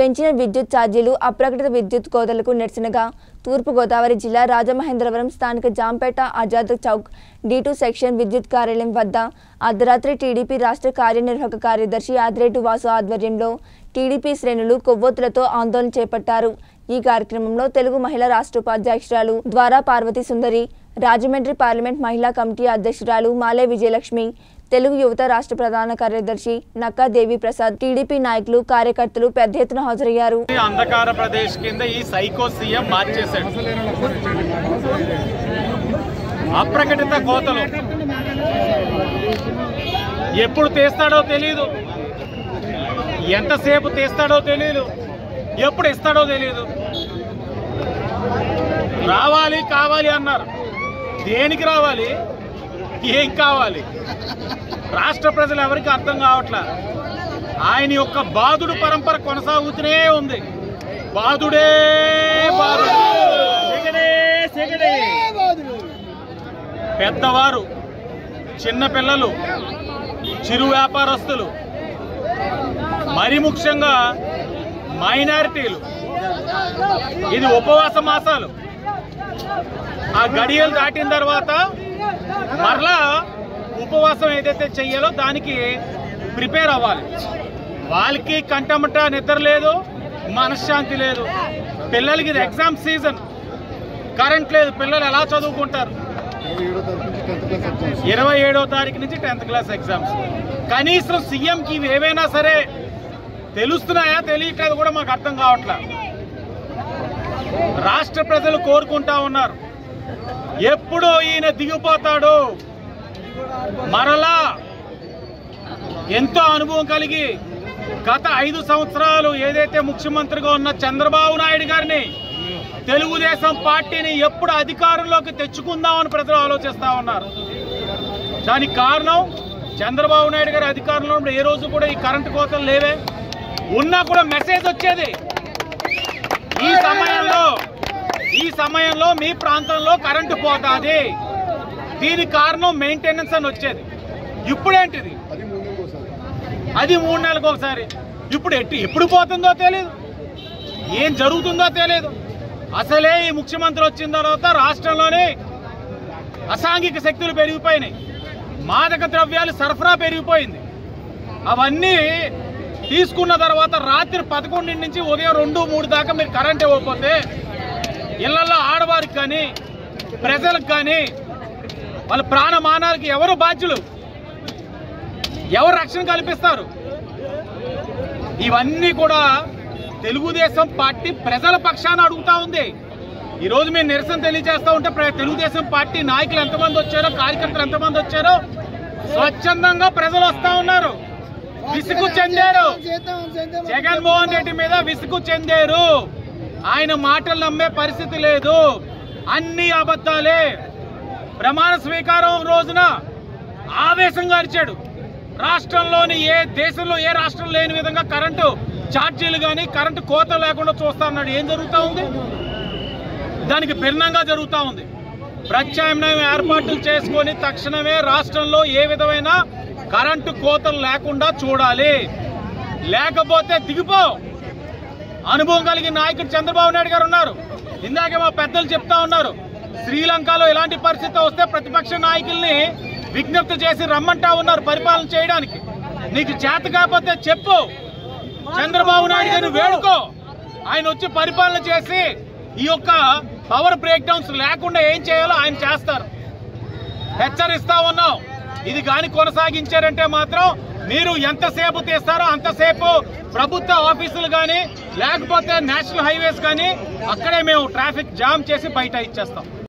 పెంచిన విద్యుత్ ఛార్జీలు అప్రకటిత విద్యుత్ కోతలకు నిరసనగా తూర్పుగోదావరి జిల్లా రాజమహేంద్రవరం స్థానిక Jampeta Azad Chowk D two section విద్యుత్ కార్యాలయం వద్ద అర్ధరాత్రి టీడీపీ రాష్ట్ర కార్యనిర్వాహక కార్యదర్శి ఆదిరెడ్డి వాసు ఆధ్వర్యంలో టీడీపీ శ్రేణులు కొవ్వొత్తులతో ఆందోళన చేపట్టారు ఈ కార్యక్రమంలో తెలుగు మహిళా రాష్ట్ర ఉపాధ్యక్షురాలు ద్వారా పార్వతి సుందరి రాజమండ్రి పార్లమెంట్ మహిళా కమిటీ అధ్యక్షురాలు మాలే విజయలక్ష్మి తెలుగు యువత రాష్ట్ర ప్రధాన కార్యదర్శి నక్కా దేవి ప్రసాద్ టీడీపీ నాయకులు కార్యకర్తలు పెద్ద ఎత్తున హాజరయ్యారు ఈ అంధకార ప్రదేశ్ కింద ఈ సైకో సీఎం మార్చేశాడు అప్రకటిత కోతలు ఎప్పుడు తీస్తాడో తెలియదు ఎంతసేపు తీస్తాడో తెలియదు ఎప్పుడు ఇస్తాడో తెలియదు రావాలి కావాలి అన్నారు దేనికి రావాలి ఏం కావాలి రాష్ట్ర ప్రజలు ఎవరికి అర్థం కావట్లా ఆయన యొక్క బాధుడు పరంపర కొనసాగుతూనే ఉంది బాధుడే బాధుడు సెగడే సెగడే పెద్దవారు చిన్న పిల్లలు చిరు వ్యాపారస్తులు మరి ముఖ్యంగా మైనారిటీలు ఇది ఉపవాస మాసాలు ఆ గడియలు దాటిన తర్వాత మరలా ఉపవాసం ఏదైతే చెయ్యాలో దానికి ప్రిపేర్ అవ్వాలి వాళ్ళకి కంటమట నిద్ర లేదు మనశ్శాంతి లేదు పిల్లలకి ఇది ఎగ్జామ్ సీజన్ కరెంట్ లేదు పిల్లలు ఎలా చదువుకుంటారు ఇరవై ఏడో తారీఖు నుంచి టెన్త్ క్లాస్ ఎగ్జామ్స్ కనీసం సీఎంకి ఇవి ఏవైనా సరే తెలుస్తున్నాయా తెలియట్లేదు కూడా మాకు అర్థం కావట్లా రాష్ట్ర ప్రజలు కోరుకుంటా ఉన్నారు ఎప్పుడు ఈయన దిగిపోతాడు మరలా ఎంతో అనుభవం కలిగి గత ఐదు సంవత్సరాలు ఏదైతే ముఖ్యమంత్రిగా ఉన్న చంద్రబాబు నాయుడు గారిని తెలుగుదేశం పార్టీని ఎప్పుడు అధికారంలోకి తెచ్చుకుందామని ప్రజలు ఆలోచిస్తా ఉన్నారు దానికి కారణం చంద్రబాబు నాయుడు గారి అధికారంలో ఉన్నప్పుడు ఏ రోజు కూడా ఈ కరెంటు కోతలు లేవే ఉన్నా కూడా మెసేజ్ వచ్చేది ఈ సమయంలో ఈ సమయంలో మీ ప్రాంతంలో కరెంటు పోతాది దీనికి కారణం మెయింటెనెన్స్ అని వచ్చేది ఇప్పుడేంటిది అది మూడు నెలలకు ఒకసారి ఇప్పుడు ఎట్టి ఎప్పుడు పోతుందో తెలియదు ఏం జరుగుతుందో తెలియదు అసలే ఈ ముఖ్యమంత్రి వచ్చిన తర్వాత రాష్ట్రంలోనే అసాంఘిక శక్తులు పెరిగిపోయినాయి మాదక ద్రవ్యాలు సరఫరా పెరిగిపోయింది అవన్నీ తీసుకున్న తర్వాత రాత్రి పదకొండు నుంచి ఉదయం రెండు మూడు దాకా మీరు కరెంట్ ఇవ్వకపోతే ఇళ్లలో ఆడవారికి కానీ ప్రజలకు కానీ వాళ్ళ ప్రాణమానాలకి ఎవరు బాధ్యులు ఎవరు రక్షణ కల్పిస్తారు ఇవన్నీ కూడా తెలుగుదేశం పార్టీ ప్రజల పక్షాన అడుగుతా ఉంది ఈ రోజు మేము నిరసన తెలియజేస్తా ఉంటే ప్ర- తెలుగుదేశం పార్టీ నాయకులు ఎంతమంది వచ్చారో కార్యకర్తలు ఎంతమంది వచ్చారో స్వచ్ఛందంగా ప్రజలు వస్తా ఉన్నారు విసుగు చెందారు జగన్మోహన్ రెడ్డి మీద విసుగు చెందారు ఆయన మాటలు నమ్మే పరిస్థితి లేదు అన్ని అబద్ధాలే ప్రమాణ స్వీకారం రోజున ఆవేశంగా అరిచాడు రాష్ట్రంలోని ఏ దేశంలో ఏ రాష్ట్రం లేని విధంగా కరెంటు ఛార్జీలు కానీ కరెంటు కోత లేకుండా చూస్తా అన్నాడు ఏం జరుగుతా ఉంది దానికి భిన్నంగా జరుగుతా ఉంది ప్రత్యామ్నాయం ఏర్పాట్లు చేసుకొని తక్షణమే రాష్ట్రంలో ఏ విధమైన కరెంటు కోతలు లేకుండా చూడాలి లేకపోతే దిగిపో అనుభవం కలిగిన నాయకుడు చంద్రబాబు నాయుడు గారు ఉన్నారు ఇందాకే మా పెద్దలు చెప్తా ఉన్నారు శ్రీలంకలో ఇలాంటి పరిస్థితి వస్తే ప్రతిపక్ష నాయకుల్ని విజ్ఞప్తి చేసి రమ్మంటా ఉన్నారు పరిపాలన చేయడానికి నీకు చేత కాకపోతే చెప్పు చంద్రబాబు నాయుడు గారిని వేడుకో ఆయన వచ్చి పరిపాలన చేసి ఈ యొక్క పవర్ బ్రేక్ డౌన్స్ లేకుండా ఏం చేయాలో ఆయన చేస్తారు హెచ్చరిస్తా ఉన్నాం ఇది కానీ కొనసాగించారంటే మాత్రం మీరు ఎంతసేపు తీస్తారో అంతసేపు ప్రభుత్వ ఆఫీసులు కానీ లేకపోతే నేషనల్ హైవేస్ కానీ అక్కడే మేము ట్రాఫిక్ జామ్ చేసి బయట ఇచ్చేస్తాం